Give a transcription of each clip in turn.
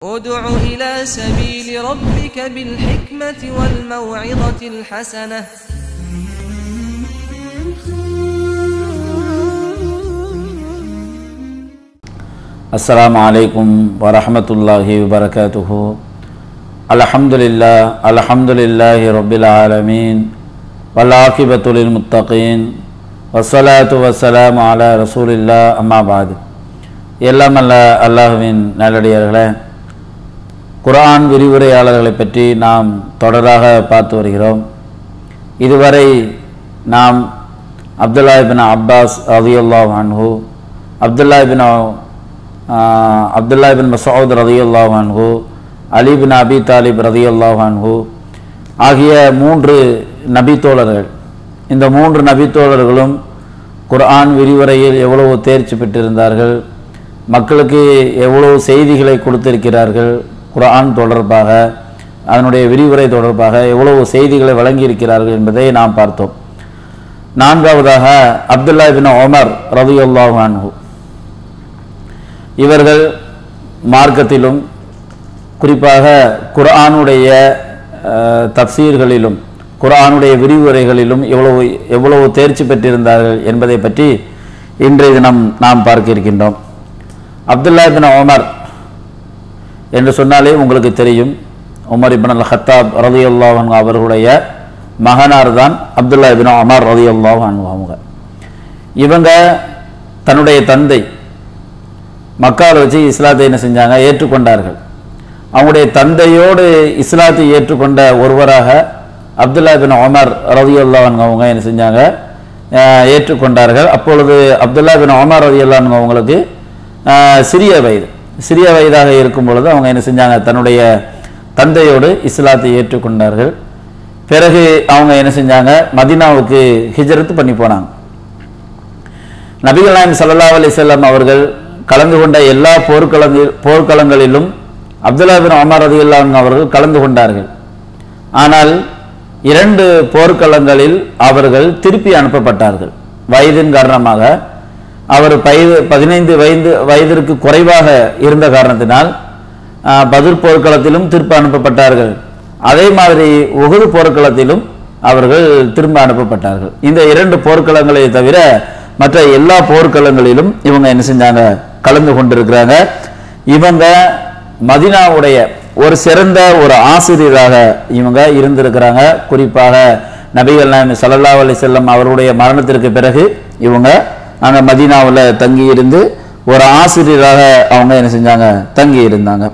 ادع إلى سبيل ربك بالحكمة والموعظة الحسنة السلام عليكم ورحمة الله وبركاته الحمد لله الحمد لله رب العالمين والعاقبة للمتقين والصلاة والسلام على رسول الله أما بعد எல்லாம் அல்ல அல்லாஹுவின் நல்லடியார்களே குர்ஆன் விரிவுரையாளர்களை பற்றி நாம் தொடராக பார்த்து வருகிறோம் இதுவரை நாம் அப்துல்லா இபின் அப்பாஸ் ரதியுல்லாஹ் அன்ஹு அப்துல்லா இபின் ஆஹ், அப்துல்லா இபின் மசூத் ரதியுல்லாஹ் அன்ஹு அலி பின் அபி தாலிப் ரதியுல்லாஹ் அன்ஹு ஆகிய மூன்று நபித்தோழர்கள் இந்த மூன்று நபித்தோழர்களும் குர்ஆன் விரிவுரையில் எவ்வளவு தேர்ச்சி பெற்றிருந்தார்கள் மக்களுக்கு எவ்வளவு செய்திகளை கொடுத்திருக்கிறார்கள் குர்ஆன் தொடர்பாக அதனுடைய விரிவுரை தொடர்பாக எவ்வளவு செய்திகளை வழங்கியிருக்கிறார்கள் என்பதை நாம் பார்த்தோம் நான்காவதாக அப்துல்லா பின் ஒமர் ரதியுல்லாஹு அன்ஹு இவர்கள் மார்க்கத்திலும் குறிப்பாக குர்ஆனுடைய அஹ், தப்சீர்களிலும் குர்ஆனுடைய விரிவுரைகளிலும் எவ்வளவு எவ்வளவு தேர்ச்சி பெற்றிருந்தார்கள் என்பதை பற்றி இன்றைய தினம் நாம் பார்க்க இருக்கின்றோம் அப்துல்லா பின் ஒமர் என்று சொன்னாலே உங்களுக்கு தெரியும் உமர் இப்னு அல் ஹத்தாப் ரலியல்லாஹு அன்ஹு அவர்களுடைய மகனார் தான் அப்துல்லா இப்னு உமர் ரலியல்லாஹு அன்ஹு அவங்க இவங்க தன்னுடைய தந்தை மக்காவில் வச்சு இஸ்லாத்தை என்ன செஞ்சாங்க ஏற்றுக்கொண்டார்கள் அவங்களுடைய தந்தையோடு இஸ்லாத்தை ஏற்றுக்கொண்ட ஒருவராக அப்துல்லா பின் உமர் ரலியல்லாஹு அன்ஹு அவங்க என்ன செஞ்சாங்க அஹ், ஏற்றுக்கொண்டார்கள் அப்பொழுது அப்துல்லா பின் உமர் ரலியல்லாஹு அன்ஹு அவங்களுக்கு அஹ், சிறிய வயது சிறிய வயதாக இருக்கும் பொழுது அவங்க என்ன செஞ்சாங்க தன்னுடைய தந்தையோடு இஸ்லாத்தை ஏற்றுக்கொண்டார்கள் பிறகு அவங்க என்ன செஞ்சாங்க மதீனாவுக்கு ஹிஜ்ரத் பண்ணி போனாங்க நபிகள் நாயம் ஸல்லல்லாஹு அலைஹி வஸல்லம் அவர்கள் கலந்து கொண்ட எல்லா போர்க்களங்கள் போர்க்களங்களிலும் அப்துல்லா பின் உமர் ரலியல்லாஹு அன்ஹு அவர்கள் கலந்து கொண்டார்கள் ஆனால் இரண்டு போர்க்களங்களில் அவர்கள் திருப்பி அனுப்பப்பட்டார்கள் வயதின் காரணமாக அவர் வயது பதினைந்து வயது வயதிற்கு குறைவாக இருந்த காரணத்தினால் ஆஹ், பதுர் போர்க்களத்திலும் திருப்பி அனுப்பப்பட்டார்கள் அதே மாதிரி உகுது போர்க்களத்திலும் அவர்கள் திரும்ப அனுப்பப்பட்டார்கள் இந்த இரண்டு போர்க்களங்களை தவிர மற்ற எல்லா போர்க்களங்களிலும் இவங்க என்ன செஞ்சாங்க கலந்து கொண்டிருக்கிறாங்க இவங்க மதினாவுடைய ஒரு சிறந்த ஒரு ஆசிரியராக இவங்க இருந்திருக்கிறாங்க குறிப்பாக நபிகள் நாயகம் ஸல்லல்லாஹு அலைஹி வஸல்லம் அவருடைய மரணத்திற்கு பிறகு இவங்க அங்க மதீனாவுல தங்கி இருந்து ஒரு ஆசிரியராக அவங்க என்ன செஞ்சாங்க தங்கி இருந்தாங்க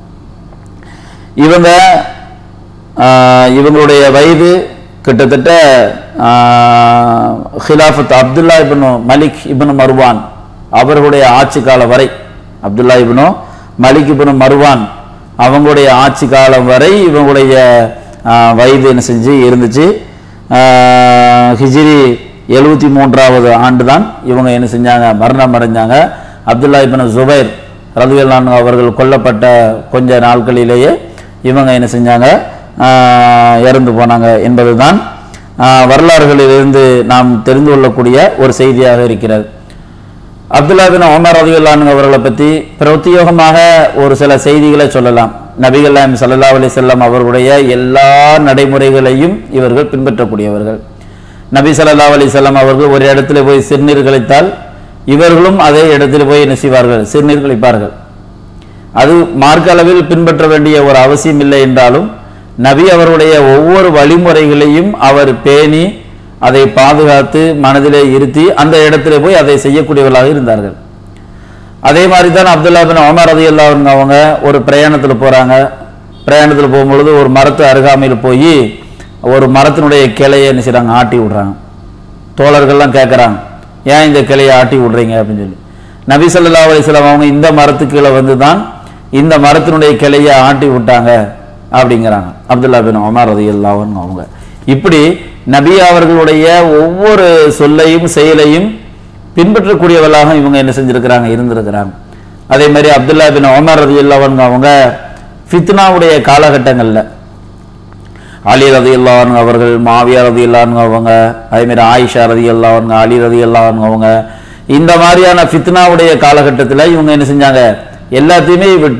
இவங்க ஆஹ், இவங்களுடைய வயது கிட்டத்தட்ட ஆஹ், ஹிலாஃபத் அப்துல்லா இப்னு மலிக் இப்னு மர்வான் அவர்களுடைய ஆட்சி காலம் வரை அப்துல்லா இப்னு மலிக் இப்னு மர்வான் அவங்களுடைய ஆட்சி காலம் வரை இவங்களுடைய ஆஹ், வயது என்ன செஞ்சு இருந்துச்சு ஆஹ், ஹிஜ்ரி எழுபத்தி மூன்றாவது ஆண்டு தான் இவங்க என்ன செஞ்சாங்க மரணம் அடைஞ்சாங்க அப்துல்லா இப்னு ஜுபைர் ரலியல்லாஹு அவர்கள் கொல்லப்பட்ட கொஞ்ச நாட்களிலேயே இவங்க என்ன செஞ்சாங்க ஆஹ், இறந்து போனாங்க என்பதுதான் ஆஹ், வரலாறுகளிலிருந்து நாம் தெரிந்து கொள்ளக்கூடிய ஒரு செய்தியாக இருக்கிறது அப்துல்லா பின் உமர் ரலியல்லாஹு அவர்களை பற்றி பிரத்யேகமாக ஒரு சில செய்திகளை சொல்லலாம் நபிகள் நாயம் ஸல்லல்லாஹு அலைஹி வஸல்லம் அவர்களுடைய எல்லா நடைமுறைகளையும் இவர்கள் பின்பற்றக்கூடியவர்கள் நபி ஸல்லல்லாஹு அலைஹி வஸல்லம் அவர்கள் ஒரு இடத்துல போய் சிறுநீர் கழித்தால் இவர்களும் அதே இடத்துல போய் என்ன செய்வார்கள் சிறுநீர் கழிப்பார்கள் அது மார்க்க அளவில் பின்பற்ற வேண்டிய ஒரு அவசியம் இல்லை என்றாலும் நபி அவருடைய ஒவ்வொரு வழிமுறைகளையும் அவர் பேணி அதை பாதுகாத்து மனதிலே இருத்தி அந்த இடத்துல போய் அதை செய்யக்கூடியவர்களாக இருந்தார்கள் அதே மாதிரி தான் அப்துல்லா பின் உமர் ரலியல்லாஹு அன்ஹு அவங்க ஒரு பிரயாணத்தில் போகிறாங்க பிரயாணத்தில் போகும்பொழுது ஒரு மரத்து அருகாமையில் போய் ஒரு மரத்தினுடைய கிளையை என்ன செய்றாங்க ஆட்டி விடுறாங்க தோழர்கள்லாம் கேட்குறாங்க ஏன் இந்த கிளையை ஆட்டி விடுறீங்க அப்படின்னு சொல்லி நபி ஸல்லல்லாஹு அலைஹி வஸல்லம் அவங்க இந்த மரத்து கீழே வந்து தான் இந்த மரத்தினுடைய கிளையை ஆட்டி விட்டாங்க அப்படிங்கிறாங்க அப்துல்லா பின் உமர் ரலியல்லாஹு அன்ஹு அவங்க இப்படி நபி அவர்களுடைய ஒவ்வொரு சொல்லையும் செயலையும் பின்பற்றக்கூடியவர்களாக இவங்க என்ன செஞ்சிருக்கிறாங்க இருந்திருக்கிறாங்க அதே மாதிரி அப்துல்லா பின் உமர் ரலியல்லாஹு அன்ஹு அவங்க ஃபித்னாவுடைய காலகட்டங்களில் அலி ரதி அல்லாஹ் அவர்கள் மாவியா ரதி அல்லாஹ் அவங்க அதேமாரி ஆயிஷா ரதி அல்லாஹ் அலி ரதி அல்லாஹ் அவங்க இந்த மாதிரியான ஃபித்னாவுடைய காலகட்டத்தில் இவங்க என்ன செஞ்சாங்க எல்லாத்தையுமே விட்டு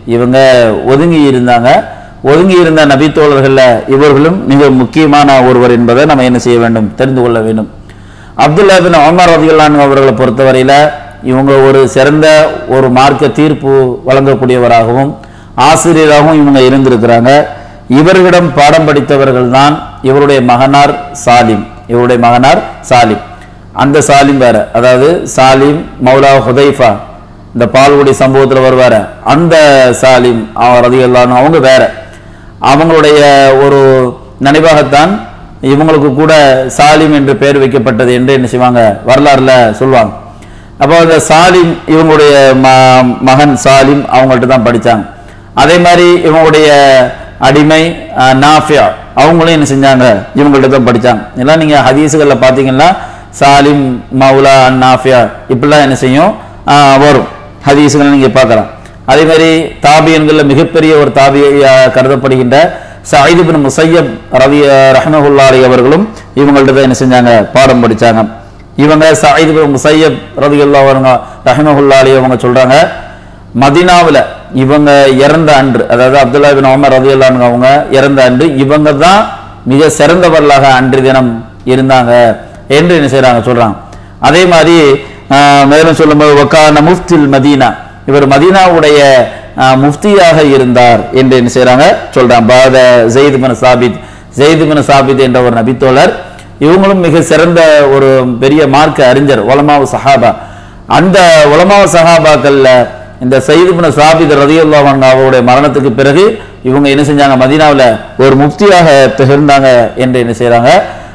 இவங்க ஒதுங்கி இருந்தாங்க ஒதுங்கி இருந்த நபித்தோழர்கள்ல இவர்களும் மிக முக்கியமான ஒருவர் என்பதை நம்ம என்ன செய்ய வேண்டும் தெரிந்து கொள்ள வேண்டும் அப்துல்லா பின் உமர் ரதியுல்லான் அவர்களை பொறுத்தவரையில இவங்க ஒரு சிறந்த ஒரு மார்க்க தீர்ப்பு வழங்கக்கூடியவராகவும் ஆசிரியராகவும் இவங்க இருந்திருக்கிறாங்க இவர்களிடம் பாடம் படித்தவர்கள் தான் இவருடைய மகனார் சாலிம் இவருடைய மகனார் சாலிம் அந்த சாலிம் வேற அதாவது சாலிம் மௌலா ஹுதைஃபா இந்த பால்குடி சம்பவத்தில் வருவார அந்த சாலிம் அவர் ரதியல்லான்னு அவங்க வேற அவங்களுடைய ஒரு நினைவாகத்தான் இவங்களுக்கு கூட சாலிம் என்று பெயர் வைக்கப்பட்டது என்று என்ன செய்வாங்க வரலாறுல சொல்லுவாங்க அப்போ அந்த சாலிம் இவங்களுடைய ம மகன் சாலிம் அவங்கள்ட்ட தான் படிச்சாங்க அதே மாதிரி இவங்களுடைய அடிமை அஹ், நாஃபியா அவங்களும் என்ன செஞ்சாங்க இவங்கள்ட்ட தான் படிச்சாங்க எல்லாம் நீங்க ஹதீஸுகள்ல பார்த்தீங்கன்னா சாலிம் மௌலா நாஃபியா இப்படிலாம் என்ன செய்யும் அஹ், வரும் ஹதீஸுகள் நீங்க பார்க்கலாம் அதே மாதிரி தாபியன்கள்ல மிகப்பெரிய ஒரு தாபியா கருதப்படுகின்ற சயீது பின் முசையப் ரவி ரஹமஹுல்லாரி அவர்களும் இவங்கள்ட்ட தான் என்ன செஞ்சாங்க பாடம் படிச்சாங்க இவங்க சயீது பின் முசையப் ரதியுல்லா அவங்க ரஹமஹுல்லாரி அவங்க சொல்றாங்க மதினாவுல இவங்க இறந்த அன்று அதாவது அப்துல்லா பின் உமர் ரதியுல்லான்னு அவங்க இறந்த அன்று இவங்க தான் மிக சிறந்தவர்களாக அன்று தினம் இருந்தாங்க என்று என்ன செய்றாங்க சொல்றாங்க அதே மாதிரி ஆஹ், மேலும் சொல்லும்போது வக்கான முஃப்தில் மதீனா இவர் மதீனாவுடைய ஆஹ், முஃப்தியாக இருந்தார் என்று என்ன செய்றாங்க சொல்றாங்க பாத ஜெயித் பின் சாபித் ஜெயித் பின் சாபித் என்ற ஒரு நபித்தோழர் இவங்களும் மிக சிறந்த ஒரு பெரிய மார்க்க அறிஞர் உலமாவு சஹாபா அந்த உலமாவு சஹாபாக்கள்ல இந்த சயீது பின் சாபித் ரதியுல்லாஹு அன்ஹு அவருடைய மரணத்துக்கு பிறகு இவங்க என்ன செஞ்சாங்க மதீனாவுல ஒரு முஃப்தியாக திகழ்ந்தாங்க என்று என்ன செய்றாங்க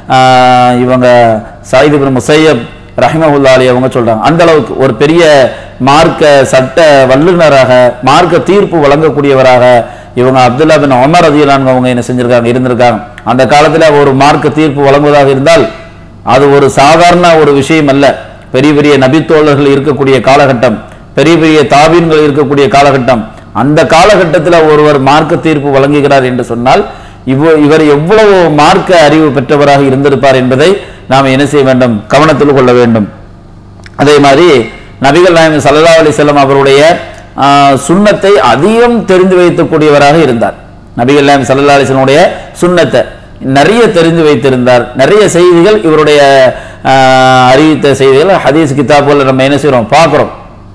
ஆஹ் இவங்க சயீது பின் முசையப் ரஹிமஹுல்லா அலி அவங்க சொல்றாங்க அந்த அளவுக்கு ஒரு பெரிய மார்க்க சட்ட வல்லுநராக மார்க்க தீர்ப்பு வழங்கக்கூடியவராக இவங்க அப்துல்லா பின் உமர் ரதியுல்லாஹு அவங்க என்ன செஞ்சிருக்காங்க இருந்திருக்காங்க அந்த காலத்துல ஒரு மார்க்க தீர்ப்பு வழங்குவதாக இருந்தால் அது ஒரு சாதாரண ஒரு விஷயம் அல்ல பெரிய பெரிய நபித்தோழர்கள் இருக்கக்கூடிய காலகட்டம் பெரிய பெரிய தாபீன்கள் இருக்கக்கூடிய காலகட்டம் அந்த காலகட்டத்தில் ஒருவர் மார்க்க தீர்ப்பு வழங்குகிறார் என்று சொன்னால் இவ இவர் எவ்வளவு மார்க்க அறிவு பெற்றவராக இருந்திருப்பார் என்பதை நாம் என்ன செய்ய வேண்டும் கவனத்தில் கொள்ள வேண்டும் அதே மாதிரி நபிகள் நாயகம் சல்லா அலிசல்லாம் அவருடைய ஆஹ், சுன்னத்தை அதிகம் தெரிந்து வைக்கக்கூடியவராக இருந்தார் நபிகள் நாயகம் சல்லா அலிஸ்லமுடைய சுன்னத்தை நிறைய தெரிந்து வைத்திருந்தார் நிறைய செய்திகள் இவருடைய ஆஹ், அறிவித்த செய்திகள் ஹதீஸ் கிதாபுகள் நம்ம என்ன செய்றோம் பார்க்குறோம்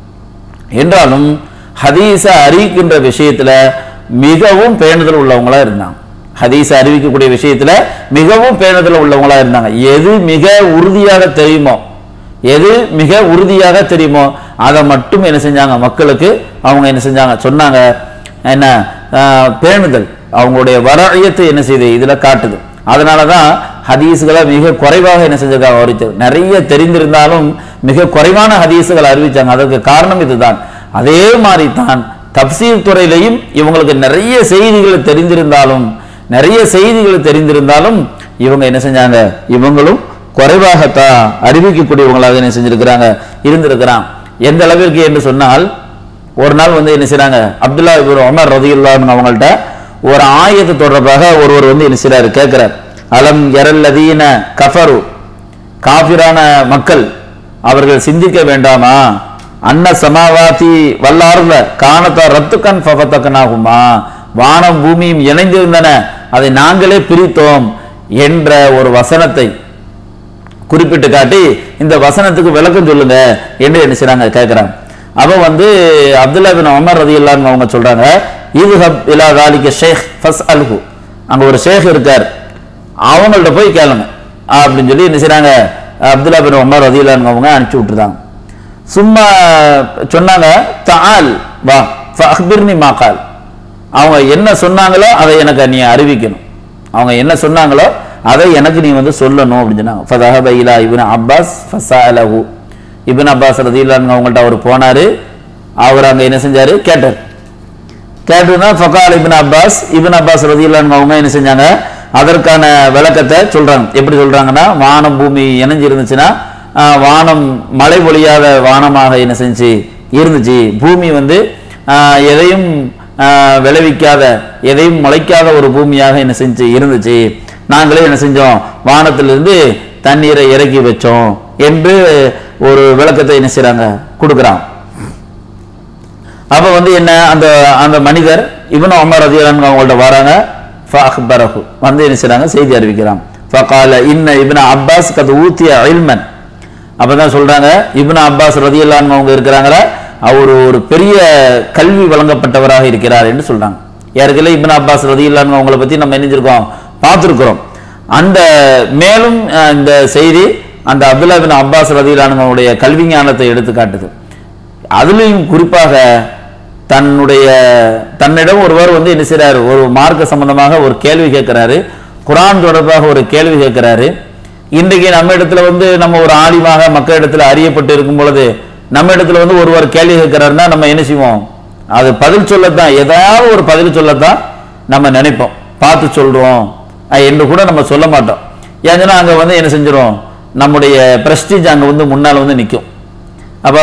என்றாலும் ஹதீஸை அறிவிக்கின்ற விஷயத்துல மிகவும் பேணுதல் உள்ளவங்களா இருந்தாங்க ஹதீஸை அறிவிக்கக்கூடிய விஷயத்துல மிகவும் பேணுதல் உள்ளவங்களா இருந்தாங்க எது மிக உறுதியாக தெரியுமோ எது மிக உறுதியாக தெரியுமோ அதை மட்டும் என்ன செஞ்சாங்க மக்களுக்கு அவங்க என்ன செஞ்சாங்க சொன்னாங்க என்ன ஆஹ், பேணுதல் அவங்களுடைய வரையத்தை என்ன செய்யுது இதுல காட்டுது அதனாலதான் ஹதீஸ்களை மிக குறைவாக என்ன செஞ்சிருக்காங்க அறிவிச்சது நிறைய தெரிந்திருந்தாலும் மிக குறைவான ஹதீஸுகள் அறிவிச்சாங்க அதற்கு காரணம் இதுதான் அதே மாதிரி தான் தப்சீர் துறையிலையும் இவங்களுக்கு நிறைய செய்திகள் தெரிந்திருந்தாலும் நிறைய செய்திகள் தெரிந்திருந்தாலும் இவங்க என்ன செஞ்சாங்க இவங்களும் குறைவாகத்தான் அறிவிக்கக்கூடியவங்களாக என்ன செஞ்சிருக்கிறாங்க இருந்திருக்கிறான் எந்த அளவிற்கு என்று சொன்னால் ஒரு நாள் வந்து என்ன செய்றாங்க அப்துல்லா இப்னு உமர் ரதியுல்லாஹு அவங்கள்ட்ட ஒரு ஆயத்து தொடர்பாக ஒருவர் வந்து என்ன செய்றாரு கேட்கிறார் அலம் எரல்லதீன கஃபரு காபிரான மக்கள் அவர்கள் சிந்திக்க வேண்டாமா அன்ன சமாவாதி வல்லார்ல காணத்தா ரத்துக்கன் ஃபபத்தக்கனாகுமா வானம் பூமியும் இணைந்திருந்தன அதை நாங்களே பிரித்தோம் என்ற ஒரு வசனத்தை குறிப்பிட்டு காட்டி இந்த வசனத்துக்கு விளக்கம் சொல்லுங்க என்று என்ன செய்றாங்க கேட்கிறாங்க அப்ப வந்து அப்துல்லா பின் உமர் ரதியுல்லாஹு அவங்க சொல்றாங்க இதுஹப் இலா தாலிக ஷேக் ஃபஸ் அல்ஹு அங்க ஒரு ஷேக் இருக்கார் அவங்கள்ட்ட போய் கேளுங்க அப்படின்னு சொல்லி என்ன செய்றாங்க அப்துல்லா பின் உமர் ரதியுல்லாஹு அவங்க அனுப்பிச்சு விட்டுருந்தாங்க சும்மா சொன்னாங்க தால் வா ஃபஅக்பிர்னி மா கால் அவங்க என்ன சொன்னாங்களோ அதை எனக்கு நீ அறிவிக்கணும் அவங்க என்ன சொன்னாங்களோ அதை எனக்கு நீ வந்து சொல்லணும் அப்படின்னு சொன்னாங்க ஃபதஹப இலா இப்னு அப்பாஸ் ஃபஸஅலஹு இப்னு அப்பாஸ் ரதியல்லாஹு அவங்கள்ட்ட அவர் போனாரு அவர் அங்க என்ன செஞ்சாரு கேட்டார் கேட்டுனா ஃபகால் இப்னு அப்பாஸ் இப்னு அப்பாஸ் ரதியல்லாஹு அவங்க என்ன செஞ்சாங்க அதற்கான விளக்கத்தை சொல்றாங்க எப்படி சொல்றாங்கன்னா வானம் பூமி இணைஞ்சு இருந்துச்சுன்னா ஆஹ், வானம் மழை பொழியாத வானமாக என்ன செஞ்சு இருந்துச்சு பூமி வந்து ஆஹ், எதையும் ஆஹ், விளைவிக்காத எதையும் முளைக்காத ஒரு பூமியாக என்ன செஞ்சு இருந்துச்சு நாங்களே என்ன செஞ்சோம் வானத்திலிருந்து தண்ணீரை இறக்கி வச்சோம் என்று ஒரு விளக்கத்தை என்ன செய்றாங்க கொடுக்குறாங்க அப்ப வந்து என்ன அந்த அந்த மனிதர் இவனு அமர் ரதியலான் அவங்கள்ட்ட வராங்க ஃபஅக்பரஹு வந்து என்ன செய்றாங்க செய்தி அறிவிக்கிறான் ஃபகால இன்ன இப்ன அப்பாஸ் கது ஊத்திய இல்மன் அப்பதான் சொல்றாங்க இப்னு அப்பாஸ் ரதியல்லான் அவங்க இருக்கிறாங்களா அவர் ஒரு பெரிய கல்வி வழங்கப்பட்டவராக இருக்கிறார் என்று சொல்றாங்க யாருக்கெல்லாம் இப்னு அப்பாஸ் ரதியல்லான் அவங்கள பத்தி நம்ம நினைஞ்சிருக்கோம் பார்த்துருக்கிறோம் அந்த மேலும் அஹ், இந்த செய்தி அந்த அப்துல்லா பின் அப்பாஸ் ரதியல்லானுடைய கல்வி ஞானத்தை எடுத்து காட்டுது அதுலேயும் குறிப்பாக தன்னுடைய தன்னிடம் ஒருவர் வந்து என்ன செய்றாரு ஒரு மார்க்க சம்பந்தமாக ஒரு கேள்வி கேட்கிறாரு குரான் தொடர்பாக ஒரு கேள்வி கேட்கிறாரு இன்றைக்கு நம்ம இடத்துல வந்து நம்ம ஒரு ஆலிமாக மக்கள் இடத்துல அறியப்பட்டு இருக்கும் பொழுது நம்ம இடத்துல வந்து ஒருவர் கேள்வி கேட்கிறாருன்னா நம்ம என்ன செய்வோம் அது பதில் சொல்லத்தான் ஏதாவது ஒரு பதில் சொல்லத்தான் நம்ம நினைப்போம் பார்த்து சொல்றோம் அஹ் என்று கூட நம்ம சொல்ல மாட்டோம் ஏன்னா அங்க வந்து என்ன செஞ்சிரும் நம்முடைய பிரஸ்டீஜ் அங்க வந்து முன்னால் வந்து நிற்கும் அப்ப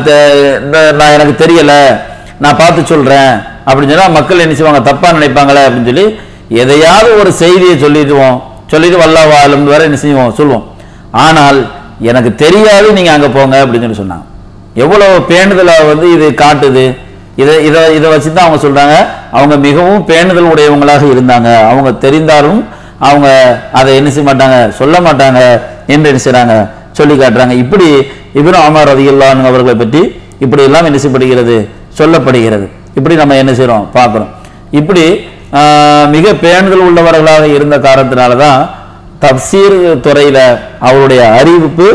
த- இந்த- நான் எனக்கு தெரியல நான் பார்த்து சொல்றேன் அப்படின்னு சொன்னா மக்கள் என்ன செய்வாங்க தப்பா நினைப்பாங்களே அப்படின்னு சொல்லி எதையாவது ஒரு செய்தியை சொல்லிடுவோம் சொல்லிட்டு வல்லாவாலும் வரை என்ன செய்வோம் சொல்லுவோம் ஆனால் எனக்கு தெரியாது நீங்க அங்க போங்க அப்படின்னு சொல்லி சொன்னாங்க எவ்வளவு பேணுதலா வந்து இது காட்டுது இதை இதை இதை வச்சு தான் அவங்க சொல்றாங்க அவங்க மிகவும் பேணுதல் உடையவங்களாக இருந்தாங்க அவங்க தெரிந்தாலும் அவங்க அதை என்ன செய்ய மாட்டாங்க சொல்ல மாட்டாங்க என்று என்ன செய்றாங்க சொல்லி காட்டுறாங்க இப்படி இப்னு அமர் ரதியுல்லான் அவர்களை பற்றி இப்படி எல்லாம் என்ன செய்யப்படுகிறது சொல்லப்படுகிறது இப்படி நம்ம என்ன செய்றோம் பார்க்குறோம் இப்படி ஆஹ், மிக பேணுதல் உள்ளவர்களாக இருந்த காரணத்தினால தான் தப்சீர் துறையில அவருடைய அறிவிப்பு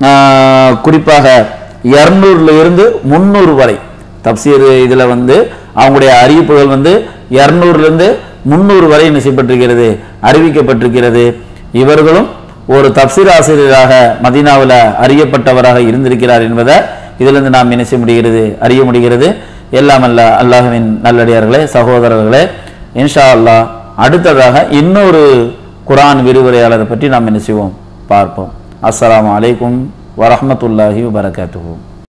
ஆஹ், குறிப்பாக இரநூறுல இருந்து முந்நூறு வரை தப்சீர் இதுல வந்து அவங்களுடைய அறிவிப்புகள் வந்து இருநூறுல இருந்து முந்நூறு வரை என்ன செய்யப்பட்டிருக்கிறது அறிவிக்கப்பட்டிருக்கிறது இவர்களும் ஒரு தப்சீர் ஆசிரியராக மதீனாவில் அறியப்பட்டவராக இருந்திருக்கிறார் என்பதை இதிலிருந்து நாம் என்ன செய்ய முடிகிறது அறிய முடிகிறது எல்லாம் அல்ல அல்லாஹ்வின் நல்லடியார்களே சகோதரர்களே இன்ஷா அல்லாஹ் அடுத்ததாக இன்னொரு குர்ஆன் விரிவுரையாளரை பற்றி நாம் என்ன செய்வோம் பார்ப்போம் அஸ்ஸலாமு அலைக்கும் வரஹ்மத்துல்லாஹி வபரகாத்துஹு